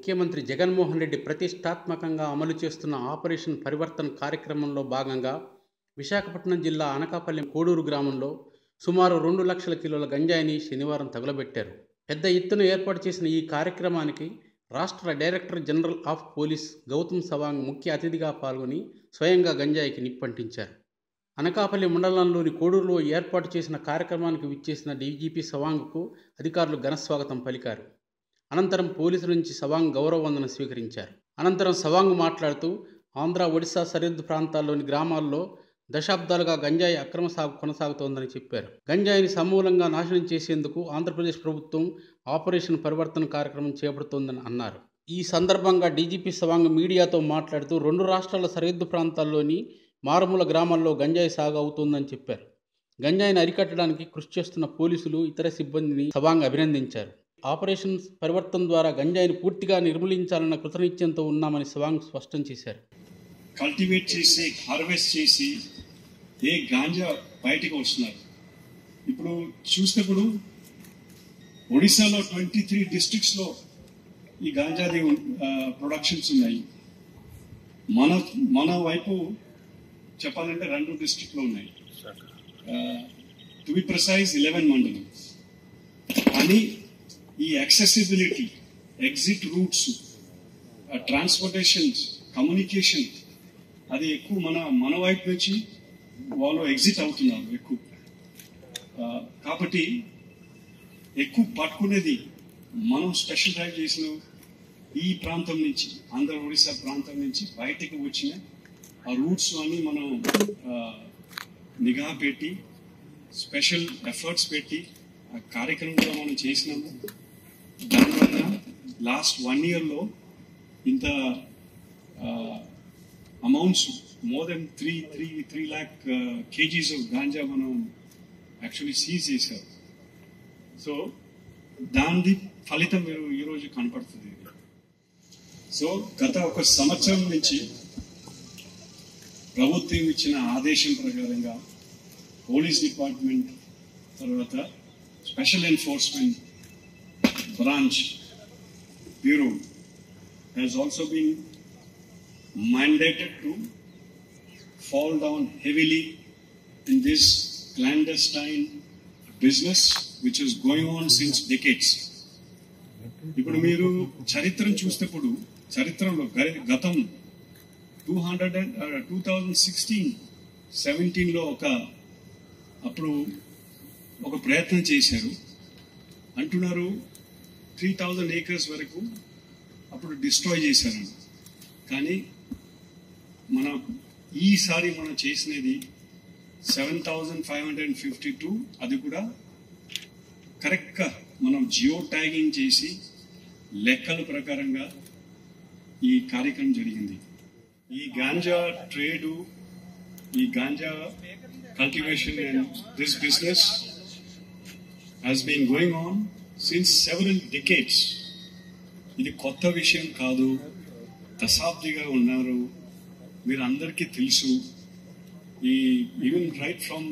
ముఖ్యమంత్రి జగన్మోహన్ రెడ్డి ప్రతిష్టాత్మకంగా అమలు చేస్తున్న ఆపరేషన్ పరివర్తన్ కార్యక్రమంలో భాగంగా విశాఖపట్నం జిల్లా అనకాపల్లి కోడూరు గ్రామంలో సుమారు రెండు లక్షల కిలోల గంజాయిని శనివారం తగులబెట్టారు పెద్ద ఎత్తున ఏర్పాటు చేసిన ఈ కార్యక్రమానికి రాష్ట్ర director general of police Gautam Sawang ముఖ్య అతిథిగా పాల్గొని స్వయంగా గంజాయికి నిప్పంటించారు అనకాపల్లి మండలంలోని కోడూరులో ఏర్పాటు చేసిన కార్యక్రమానికి విచ్చేసిన డీజీపీ సవాంగ్కు అధికారులు ఘనస్వాగతం పలికారు అనంతరం పోలీసుల నుంచి సవాంగ్ గౌరవ వందన స్వీకరించారు అనంతరం సవాంగ్ మాట్లాడుతూ ఆంధ్ర ఒడిశా సరిహద్దు ప్రాంతాల్లోని గ్రామాల్లో దశాబ్దాలుగా గంజాయి అక్రమ సాగు కొనసాగుతోందని చెప్పారు గంజాయిని సమూలంగా నాశనం చేసేందుకు ఆంధ్రప్రదేశ్ ప్రభుత్వం ఆపరేషన్ పరివర్తన కార్యక్రమం చేపడుతోందని అన్నారు ఈ సందర్భంగా డీజీపీ సవాంగ్ మీడియాతో మాట్లాడుతూ రెండు రాష్ట్రాల సరిహద్దు ప్రాంతాల్లోని మారుమూల గ్రామాల్లో గంజాయి సాగు అవుతోందని చెప్పారు గంజాయిని అరికట్టడానికి కృషి చేస్తున్న పోలీసులు ఇతర సిబ్బందిని సవాంగ్ అభినందించారు ఆపరేషన్ పరివర్తన ద్వారా గంజాయిని పూర్తిగా నిర్మూలించాలన్న కృతనిశ్చయంతో ఉన్నామని సవాంగ్ స్పష్టం చేశారు కల్టివేట్ చేసి హార్వెస్ట్ చేసి ఏ గాంజా బయటకు వస్తున్నారు ఇప్పుడు చూసినప్పుడు ఒడిశాలో ట్వంటీ త్రీ డిస్ట్రిక్ట్స్లో ఈ గాంజాది ప్రొడక్షన్స్ ఉన్నాయి మన మన వైపు చెప్పాలంటే రెండు డిస్ట్రిక్ట్లో ఉన్నాయి టు బి ప్రిసైజ్ ఇలెవెన్ మండలం కానీ ఈ accessibility exit routes transportation communication అది ఎక్కువ మన మన వైపు నుంచి వాళ్ళు ఎగ్జిట్ అవుతున్నారు ఎక్కువ ఆ, కాబట్టి ఎక్కువ పట్టుకునేది మనం స్పెషల్ డ్రైవ్ చేసిన ఈ ప్రాంతం నుంచి ఆంధ్ర ఒడిశా ప్రాంతం నుంచి బయటకు వచ్చిన ఆ రూట్స్ అన్ని మనం ఆ, నిఘా పెట్టి స్పెషల్ ఎఫర్ట్స్ పెట్టి ఆ కార్యక్రమం కూడా మనం చేసినాము దానివల్ల లాస్ట్ వన్ ఇయర్లో ఇంత amounts more than three three three lakh kgs of ganja మనం యాక్చువల్లీ సీజ్ చేశారు సో దాని ఫలితం మీరు ఈరోజు కనపడుతుంది సో గత ఒక సంవత్సరం నుంచి ప్రభుత్వం ఇచ్చిన ఆదేశం ప్రకారంగా పోలీస్ డిపార్ట్మెంట్ తర్వాత special enforcement branch bureau has also been mandated to fall down heavily in this clandestine business which is going on since decades. ఇప్పుడు మీరు చరిత్రను చూసినప్పుడు చరిత్రలో గ- గతం two hundred and two thousand sixteen సెవెంటీన్లో ఒక అప్పుడు ఒక ప్రయత్నం చేశారు అంటున్నారు త్రీ థౌజండ్ ఏకర్స్ వరకు అప్పుడు డిస్ట్రాయ్ చేశారు కానీ మన ఈసారి మనం చేసినది seven thousand five hundred and fifty two అది కూడా కరెక్ట్గా మనం జియో ట్యాగింగ్ చేసి లెక్కల ప్రకారంగా ఈ కార్యక్రమం జరిగింది ఈ గాంజా ట్రేడు ఈ ganja cultivation and this business has been going on since several decades. ఇది కొత్త విషయం కాదు దశాబ్దిగా ఉన్నారు మీరు అందరికీ తెలుసు ఈ even right from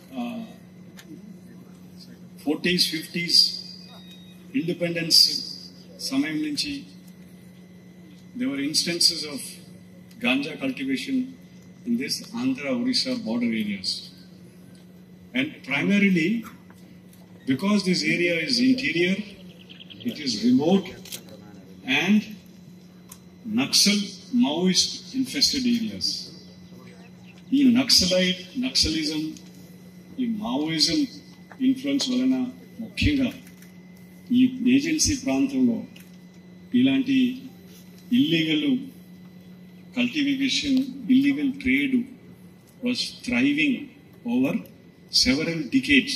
forties fifties independence సమయం నుంచి there were instances of ganja cultivation in this Andhra Orissa border areas and primarily because this area is interior, it is remote and Naxal Maoist infested areas. ఈ నక్సలైట్ నక్సలిజం ఈ మావోయిజం ఇన్ఫ్లుయెన్స్ వలన ముఖ్యంగా ఈ agency ప్రాంతంలో ఇలాంటి illegal cultivation illegal trade was thriving over several decades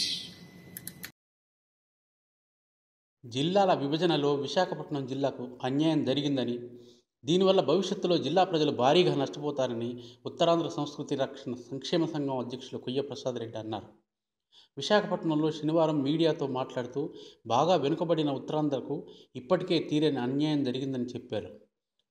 జిల్లాల విభజనలో విశాఖపట్నం జిల్లాకు అన్యాయం జరిగిందని దీనివల్ల భవిష్యత్తులో జిల్లా ప్రజలు భారీగా నష్టపోతారని ఉత్తరాంధ్ర సంస్కృతి రక్షణ సంక్షేమ సంఘం అధ్యక్షులు కొయ్య ప్రసాద్ రెడ్డి అన్నారు విశాఖపట్నంలో శనివారం మీడియాతో మాట్లాడుతూ బాగా వెనుకబడిన ఉత్తరాంధ్రకు ఇప్పటికే తీరని అన్యాయం జరిగిందని చెప్పారు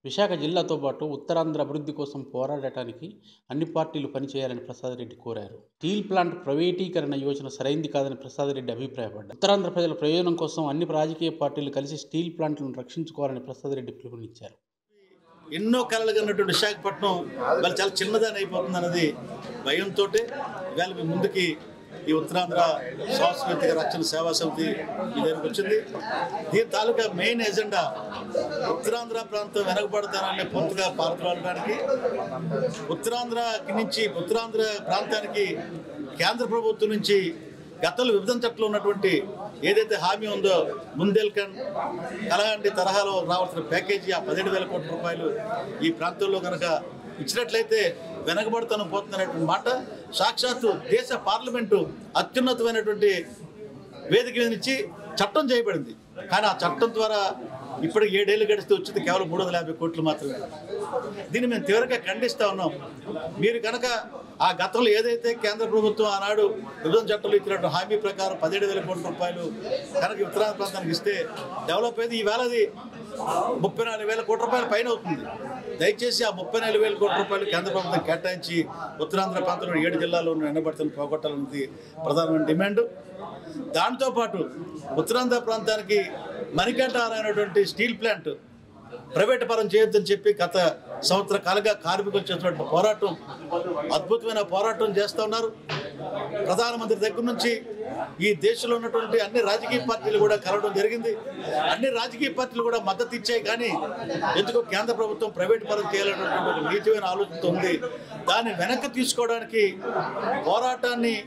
విశాఖ జిల్లాతో పాటు ఉత్తరాంధ్ర అభివృద్ధి కోసం పోరాడటానికి అన్ని పార్టీలు పనిచేయాలని ప్రసాద్ రెడ్డి కోరారు స్టీల్ ప్లాంట్ ప్రైవేటీకరణ యోజన సరైంది కాదని ప్రసాద్ రెడ్డి అభిప్రాయపడ్డారు ఉత్తరాంధ్ర ప్రజల ప్రయోజనం కోసం అన్ని రాజకీయ పార్టీలు కలిసి స్టీల్ ప్లాంట్లను రక్షించుకోవాలని ప్రసాద్ రెడ్డి పిలుపునిచ్చారు ఎన్నో కళలు కన్నటువంటి విశాఖపట్నం వాళ్ళు చాలా చిన్నదాని అయిపోతుంది అన్నది భయంతో ఇవాళ మీ ముందుకి ఈ ఉత్తరాంధ్ర సాంస్కృతిక రక్షణ సేవా సమితి మీ దగ్గరికి వచ్చింది దీని తాలూకా మెయిన్ ఎజెండా ఉత్తరాంధ్ర ప్రాంతం వెనకబడతానని పొంతుగా పాల్గొనడానికి ఉత్తరాంధ్ర నుంచి ఉత్తరాంధ్ర ప్రాంతానికి కేంద్ర ప్రభుత్వం నుంచి గతంలో విభజన చట్టంలో ఉన్నటువంటి ఏదైతే హామీ ఉందో ముందెల్కన్ అలాంటి తరహాలో రావాల్సిన ప్యాకేజీ ఆ పదిహేడు వేల కోట్ల రూపాయలు ఈ ప్రాంతంలో కనుక ఇచ్చినట్లయితే వెనకబడుతాను పోతున్నటువంటి మాట సాక్షాత్తు దేశ పార్లమెంటు అత్యున్నతమైనటువంటి వేదిక మీద నుంచి చట్టం చేయబడింది కానీ ఆ చట్టం ద్వారా ఇప్పటికి ఏడేళ్ళు గడిస్తే వచ్చింది కేవలం మూడు వందల యాభై కోట్లు మాత్రమే దీన్ని మేము తీవ్రంగా ఖండిస్తా ఉన్నాం మీరు కనుక ఆ గతంలో ఏదైతే కేంద్ర ప్రభుత్వం ఆనాడు విభజన చట్టంలో ఇచ్చినట్టు హామీ ప్రకారం పదిహేడు వేల కోట్ల రూపాయలు కనుక ఉత్తరాంధ్ర ప్రాంతానికి ఇస్తే డెవలప్ అయింది ఈవేళ అది ముప్పై నాలుగు వేల కోట్ల రూపాయల పైన అవుతుంది దయచేసి ఆ ముప్పై నాలుగు వేల కోట్ల రూపాయలు కేంద్ర ప్రభుత్వం కేటాయించి ఉత్తరాంధ్ర ప్రాంతంలో ఏడు జిల్లాల్లో ఉన్న ఎండబడుతున్న పోగొట్టాలన్నది ప్రధానమైన డిమాండ్ దాంతోపాటు ఉత్తరాంధ్ర ప్రాంతానికి మణికంఠారైనటువంటి స్టీల్ ప్లాంట్ ప్రైవేట్ పరం చేయొద్దని చెప్పి గత సంవత్సర కాలంగా కార్మికులు చేస్తున్నటువంటి పోరాటం అద్భుతమైన పోరాటం చేస్తూ ఉన్నారు ప్రధానమంత్రి దగ్గర నుంచి ఈ దేశంలో ఉన్నటువంటి అన్ని రాజకీయ పార్టీలు కూడా కలవడం జరిగింది అన్ని రాజకీయ పార్టీలు కూడా మద్దతు ఇచ్చాయి కానీ ఎందుకో కేంద్ర ప్రభుత్వం ప్రైవేట్ పరం చేయాలనేటువంటి ఒక నీతిమైన ఆలోచనతో ఉంది దాన్ని వెనక్కి తీసుకోవడానికి పోరాటాన్ని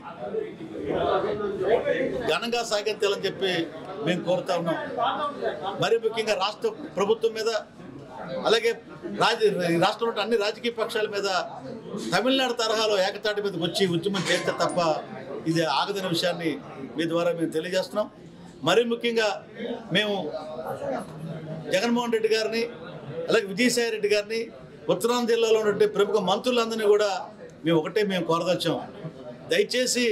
ఘనంగా సాగించాలని చెప్పి మేము కోరుతా ఉన్నాం మరి ముఖ్యంగా రాష్ట్ర ప్రభుత్వం మీద అలాగే రాజ ఈ రాష్ట్రంలో ఉన్న అన్ని రాజకీయ పక్షాల మీద తమిళనాడు తరహాలో ఏకతాటి మీదకి వచ్చి ఉద్యమం చేస్తే తప్ప ఇది ఆగదనే విషయాన్ని మీ ద్వారా మేము తెలియజేస్తున్నాం మరీ ముఖ్యంగా మేము జగన్మోహన్ రెడ్డి గారిని అలాగే విజయసాయి రెడ్డి గారిని ఉత్తరాంధ్ర జిల్లాలో ఉన్నటువంటి ప్రముఖ మంత్రులందరినీ కూడా మేము ఒకటే మేము కోరదచ్చాం దయచేసి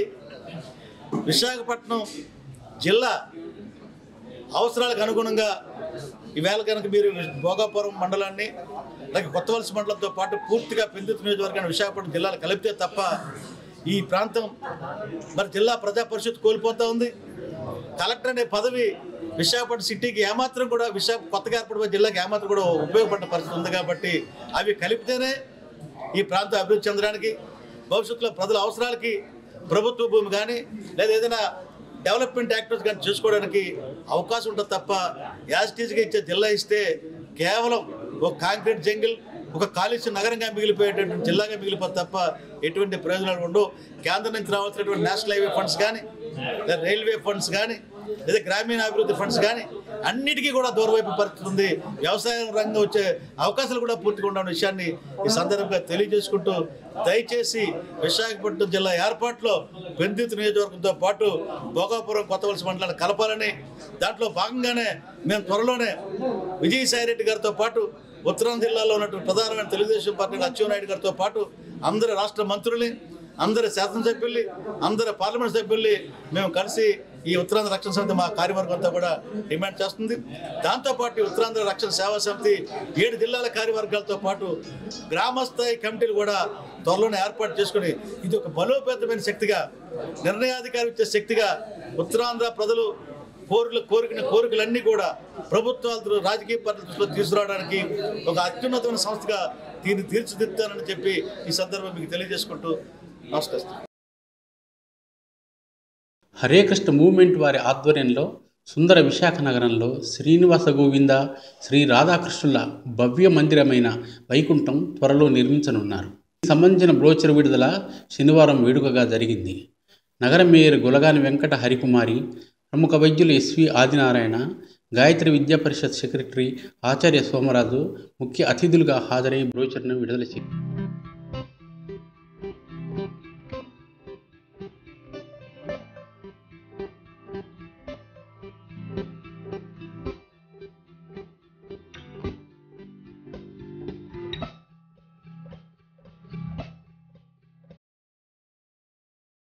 విశాఖపట్నం జిల్లా అవసరాలకు అనుగుణంగా ఈవేళ కనుక మీరు భోగాపురం మండలాన్ని అలాగే కొత్తవలస మండలంతో పాటు పూర్తిగా పెందుతు నియోజకవర్గాన్ని విశాఖపట్నం జిల్లాలు కలిపితే తప్ప ఈ ప్రాంతం మరి జిల్లా ప్రజా పరిషత్ కోల్పోతూ ఉంది కలెక్టర్ అనే పదవి విశాఖపట్నం సిటీకి ఏమాత్రం కూడా విశాఖ కొత్తగా ఏర్పడిన జిల్లాకి ఏమాత్రం కూడా ఉపయోగపడిన పరిస్థితి ఉంది కాబట్టి అవి కలిపితేనే ఈ ప్రాంతం అభివృద్ధి చెందడానికి భవిష్యత్తులో ప్రజల అవసరాలకి ప్రభుత్వ భూమి కానీ లేదా ఏదైనా డెవలప్మెంట్ యాక్టివిటీస్ కానీ చేసుకోవడానికి అవకాశం ఉంటుంది తప్ప యాజిటీస్గా ఇచ్చే జిల్లా ఇస్తే కేవలం ఒక కాంక్రీట్ జంగిల్ ఒక కాలుష్య నగరంగా మిగిలిపోయేటటువంటి జిల్లాగా మిగిలిపోతే తప్ప ఎటువంటి ప్రయోజనాలు ఉండవు కేంద్రం నుంచి రావాల్సినటువంటి నేషనల్ హైవే ఫండ్స్ కానీ లేదా రైల్వే ఫండ్స్ కానీ లేదా గ్రామీణ అభివృద్ధి ఫండ్స్ కానీ అన్నిటికీ కూడా దూరవైపు పరిస్థితి ఉంది వ్యవసాయ రంగం వచ్చే అవకాశాలు కూడా పూర్తిగా ఉన్న విషయాన్ని ఈ సందర్భంగా తెలియజేసుకుంటూ దయచేసి విశాఖపట్నం జిల్లా ఏర్పాటులో పెందితు నియోజకవర్గంతో పాటు భోగాపురం కొత్తవలస మండలాన్ని కలపాలని దాంట్లో భాగంగానే మేము త్వరలోనే విజయసాయి రెడ్డి గారితో పాటు ఉత్తరాంధ్ర జిల్లాలో ఉన్నటువంటి ప్రధానమైన తెలుగుదేశం పార్టీ అచ్చెన్నాయుడు గారితో పాటు అందరు రాష్ట్ర మంత్రుల్ని అందరి శాసనసభ్యుల్ని అందరి పార్లమెంట్ సభ్యుల్ని మేము కలిసి ఈ ఉత్తరాంధ్ర రక్షణ సమితి మా కార్యవర్గం అంతా కూడా డిమాండ్ చేస్తుంది దాంతోపాటు ఈ ఉత్తరాంధ్ర రక్షణ సేవా సమితి ఏడు జిల్లాల కార్యవర్గాలతో పాటు గ్రామస్థాయి కమిటీలు కూడా త్వరలోనే ఏర్పాటు చేసుకుని ఇది ఒక బలోపేతమైన శక్తిగా నిర్ణయాధికారం ఇచ్చే శక్తిగా ఉత్తరాంధ్ర ప్రజలు కోరికలు కోరికన కోరికలన్నీ కూడా ప్రభుత్వాలు రాజకీయ పరిస్థితుల్లో తీసుకురావడానికి ఒక అత్యున్నతమైన సంస్థగా దీన్ని తీర్చిదిద్దానని చెప్పి ఈ సందర్భం మీకు తెలియజేసుకుంటూ నమస్కరిస్తాను హరే కృష్ణ మూవ్మెంట్ వారి ఆధ్వర్యంలో సుందర విశాఖ నగరంలో శ్రీనివాస గోవింద శ్రీ రాధాకృష్ణుల భవ్య మందిరమైన వైకుంఠం త్వరలో నిర్మించనున్నారు దీనికి సంబంధించిన బ్రోచర్ విడుదల శనివారం వేడుకగా జరిగింది నగర మేయర్ గులగాని వెంకట హరికుమారి ప్రముఖ వైద్యులు ఎస్వి ఆదినారాయణ గాయత్రి విద్యా పరిషత్ సెక్రటరీ ఆచార్య సోమరాజు ముఖ్య అతిథులుగా హాజరై బ్రోచర్ను విడుదల చేశారు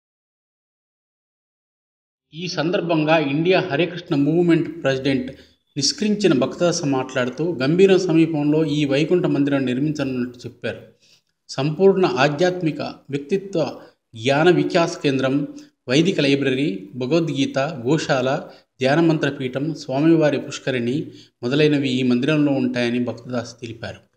ఈ సందర్భంగా India Hare Krishna movement president నిష్క్రించిన భక్తదాస మాట్లాడుతూ గంభీరం సమీపంలో ఈ వైకుంఠ మందిరం నిర్మించనున్నట్టు చెప్పారు సంపూర్ణ ఆధ్యాత్మిక వ్యక్తిత్వ జ్ఞాన వికాస్ కేంద్రం వైదిక లైబ్రరీ భగవద్గీత గోశాల ధ్యానమంత్ర పీఠం స్వామివారి పుష్కరిణి మొదలైనవి ఈ మందిరంలో ఉంటాయని భక్తదాస్ తెలిపారు